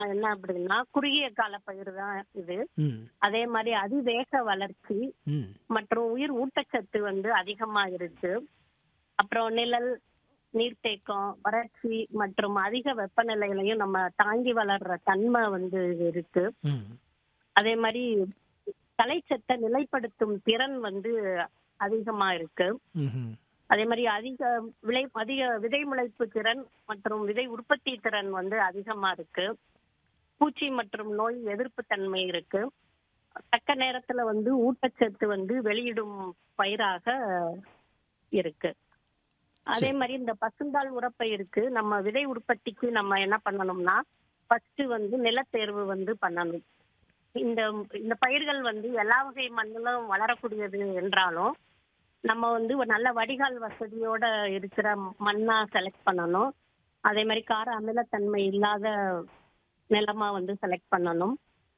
என்ன அப்படின்னா குறுகிய கால பயிர் தான் இது ம் அதே மாதிரி அதிவேக வளர்ச்சி ம் மற்றும் உயிர் ஊட்டச்சத்து வந்து அதிகமா இருக்கு அப்புறம் நிழல் நீர்த்தேக்கம் வறட்சி மற்றும் அதிக வெப்பநிலையிலையும் நம்ம தாங்கி வளர்ற தன்மை வந்து இருக்கு ம் அதே மாதிரி தலைச்சத்தை நிலைப்படுத்தும் திறன் வந்து அதிகமா இருக்கு ம்ஹும். அதே மாதிரி அதிக விளை அதிக விதை முளைப்பு திறன் மற்றும் விதை உற்பத்தி திறன் வந்து அதிகமா இருக்கு பூச்சி மற்றும் நோய் எதிர்ப்பு தன்மை இருக்கு தக்க நேரத்துல வந்து ஊட்டச்சத்து வந்து வெளியிடும் பயிராக இருக்கு அதே மாதிரி இந்த பசுந்தாள் உரப்பயிருக்கு நம்ம விதை உற்பத்திக்கு நம்ம என்ன பண்ணணும்னா ஃபர்ஸ்ட் வந்து நிலத்தேர்வு வந்து பண்ணணும் இந்த இந்த பயிர்கள் வந்து எல்லா வகை மண்ணிலும் வளரக்கூடியது என்றாலும் நம்ம வந்து ஒரு நல்ல வடிகால் வசதியோட இருக்கிற மண்ணா செலக்ட் பண்ணணும் அதே மாதிரி கார அமிலத்தன்மை இல்லாத நிலமா வந்து செலக்ட் பண்ணணும்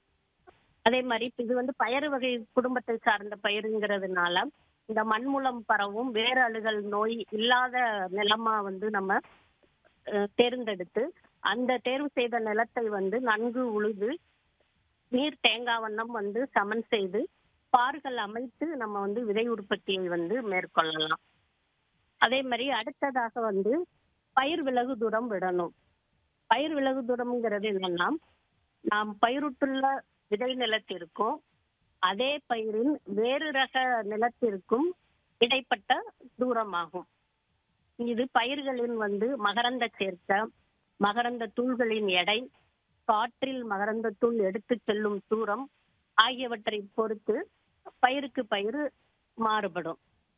அதே மாதிரி இப்ப இது வந்து பயறு வகை குடும்பத்தை சார்ந்த பயிருங்கிறதுனால இந்த மண் மூலம் பரவும் வேறு அழுகல் நோய் இல்லாத நிலமா வந்து நம்ம அஹ், தேர்ந்தெடுத்து அந்த தேர்வு செய்த நிலத்தை வந்து நன்கு உழுது நீர் தேங்காய் வண்ணம் வந்து சமன் செய்து பார்கள் அமைத்து நம்ம வந்து விதை உற்பத்தியை வந்து மேற்கொள்ளலாம் அதே மாதிரி அடுத்ததாக வந்து பயிர் விலகு தூரம் விடணும் பயிர் விலகு தூரம்ங்கிறது என்னன்னா நாம் பயிரிட்டுள்ள விதை நிலத்திற்கும் அதே பயிரின் வேறு ரக நிலத்திற்கும் இடைப்பட்ட தூரமாகும் இது பயிர்களின் வந்து மகரந்த சேர்க்கை மகரந்த தூள்களின் எடை காற்றில் மகரந்த தூள் எடுத்து செல்லும் தூரம் ஆகியவற்றை பொறுத்து பயிருக்கு பயிர் மாறுபடும்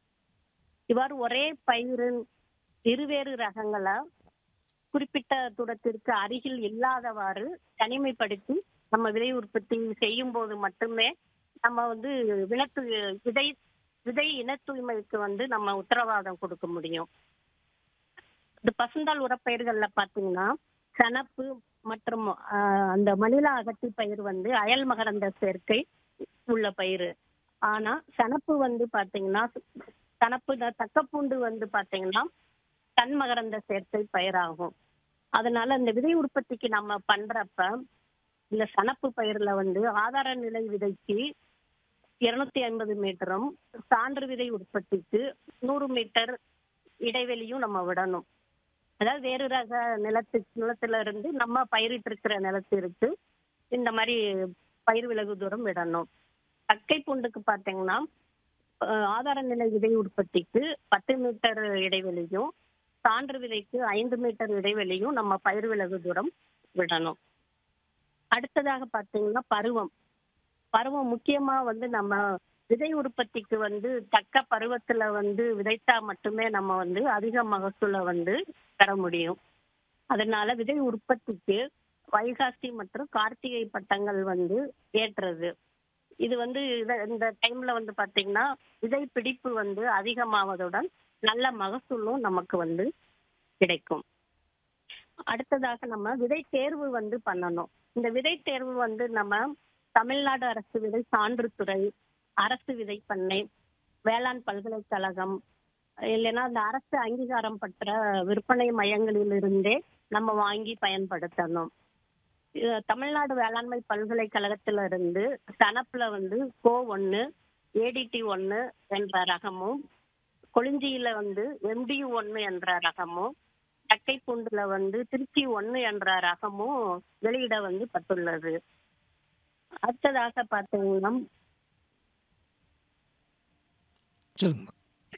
இவ்வாறு ஒரே பயிரின் இருவேறு ரகங்களை குறிப்பிட்ட தூரத்திற்கு அருகில் இல்லாதவாறு தனிமைப்படுத்தி நம்ம விதை உற்பத்தி செய்யும் போது மட்டுமே நம்ம வந்து வினத்து விதை விதை இன தூய்மைக்கு வந்து நம்ம உத்தரவாதம் கொடுக்க முடியும் இந்த பசுந்தாள் உரப்பயிர்கள்ல பாத்தீங்கன்னா சணப்பு மற்றும் ஆஹ், அந்த மணிலா அகத்தி பயிர் வந்து அயல் மகரந்த சேர்க்கை உள்ள பயிர் ஆனா சணப்பு வந்து பாத்தீங்கன்னா சணப்பு த- தக்கப்பூண்டு வந்து பாத்தீங்கன்னா தன் மகரந்த சேர்க்கை பயிராகும் அதனால இந்த விதை உற்பத்திக்கு நம்ம பண்றப்ப இந்த சணப்பு பயிர்ல வந்து ஆதார நிலை விதைக்கு இருநூத்தி ஐம்பது மீட்டரும் சான்று விதை உற்பத்திக்கு நூறு மீட்டர் இடைவெளியும் நம்ம விடணும் அதாவது வேறு ரக நிலத்து நிலத்துல இருந்து நம்ம பயிரிட்டு இருக்கிற நிலத்திற்கு இந்த மாதிரி பயிர் விலகு தூரம் விடணும் தக்கை பூண்டுக்கு பாத்தீங்கன்னா அஹ், ஆதார நிலை விதை உற்பத்திக்கு பத்து மீட்டர் இடைவெளியும் சான்று விதைக்கு ஐந்து மீட்டர் இடைவெளியும் நம்ம பயிர் விலகு தூரம் விடணும் அடுத்ததாக பாத்தீங்கன்னா பருவம் பருவம் முக்கியமா வந்து நம்ம விதை உற்பத்திக்கு வந்து தக்க பருவத்துல வந்து விதைத்தா மட்டுமே நம்ம வந்து அதிக மகசூலை வந்து பெற முடியும் அதனால விதை உற்பத்திக்கு வைகாசி மற்றும் கார்த்திகை பட்டங்கள் வந்து ஏற்றது இது வந்து இத- இந்த டைம்ல வந்து பாத்தீங்கன்னா விதை பிடிப்பு வந்து அதிகமாவதுடன் நல்ல மகசூலும் நமக்கு வந்து கிடைக்கும் அடுத்ததாக நம்ம விதை தேர்வு வந்து பண்ணணும் இந்த விதை தேர்வு வந்து நம்ம தமிழ்நாடு அரசு விதை சான்றுத்துறை அரசு விதை பண்ணை வேளாண் பல்கலைக்கழகம் இல்லைன்னா இந்த அரசு அங்கீகாரம் பெற்ற விற்பனை மையங்களிலிருந்தே நம்ம வாங்கி பயன்படுத்தணும் இது தமிழ்நாடு வேளாண்மை பல்கலைக்கழகத்துல இருந்து சனப்புல வந்து கோ ஒன்னு ஏடிடி ஒன்னு என்ற ரகமும் கொளிஞ்சியில வந்து எம்டியு ஒன்னு என்ற ரகமும் தக்கைப்பூண்டுல வந்து திருச்சி ஒன்னு என்ற ரகமும் வெளியிட வந்து பட்டுள்ளது அடுத்ததாக பார்த்தீங்கன்னா சொல்லுங்க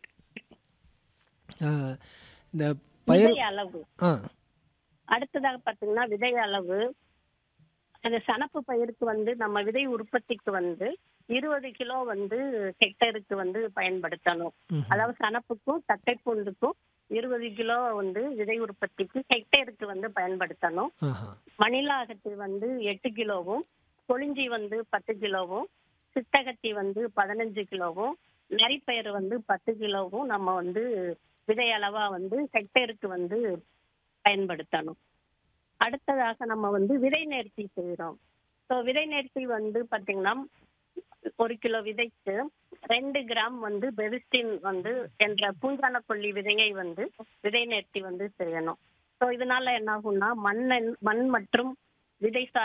ஆ, இந்த பயிர் விதை அளவு ஆ அடுத்ததாக பார்த்தீங்கன்னா விதை அளவு அந்த சணப்பு பயிருக்கு வந்து நம்ம விதை உற்பத்திக்கு வந்து இருபது கிலோ வந்து ஹெக்டருக்கு வந்து பயன்படுத்தணும் ம்ஹும். அதாவது சணப்புக்கும் தட்டைப்பூண்டுக்கும் இருபது கிலோ வந்து விதை உற்பத்திக்கு ஹெக்டேருக்கு வந்து பயன்படுத்தணும் ஆஹா மணிலா அகத்தி வந்து எட்டு கிலோவும் கொளிஞ்சி வந்து பத்து கிலோவும் சித்தகத்தி வந்து பதினஞ்சு கிலோவும் நரிப்பயிறு வந்து பத்து கிலோவும் நம்ம வந்து விதை அளவா வந்து ஹெக்டேருக்கு வந்து பயன்படுத்தணும் அடுத்ததாக நம்ம வந்து விதை நேர்த்தி செய்கிறோம் ஸோ விதை நேர்த்தி வந்து பாத்தீங்கன்னா ஒரு கிலோ விதைக்கு ரெண்டு கிராம் வந்து பெரிஸ்டின் வந்து என்ற பூஞ்சான கொல்லி விதையை வந்து விதை நேர்த்தி வந்து செய்யணும் ஸோ இதனால என்ன ஆகும்னா மண் மண் மற்றும் விதை சார்